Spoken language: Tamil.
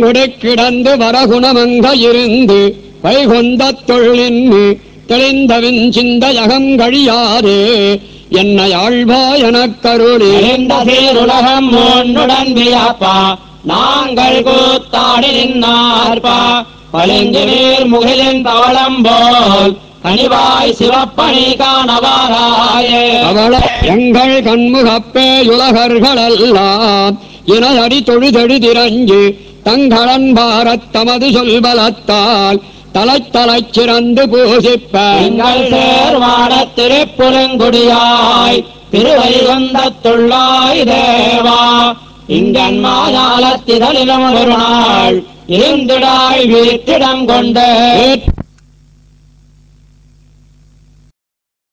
வங்குடி கிடந்து வரகுணமங்க இருந்து வைகுந்தத் தொழின்னு தெளிந்தவின் சிந்தையகம் கழியாதே என்னை ஆழ்வா எனக்கருளே எழுந்த சீருலகம் உன்னுடன் வியப்பா நாங்கள் கூத்தாடி நின்னார்ப்பா பளிங்கு நீர் முகிலின் பவளம் போல் கனிவாய் சிவப்பணி காணவாராயே அவள எங்கள் கண்முகப்பே யுலகர்களெல்லாம் இனதடி தொழுதெழுதிரஞ்சு தங்களன் பாரத் தமது சொல்பலத்தால் தலைத்தலைச் சிறந்து பூசிப்ப எங்கள் சேர்வான திருப்புலங்குடியாய் திருவைகுந்தத்துள்ளாய் தேவா இங்கன் மாயாலத்திதழிலும் ஒரு நாள் இருந்திடாய் வீட்டிடம் கொண்டு ஏற்ற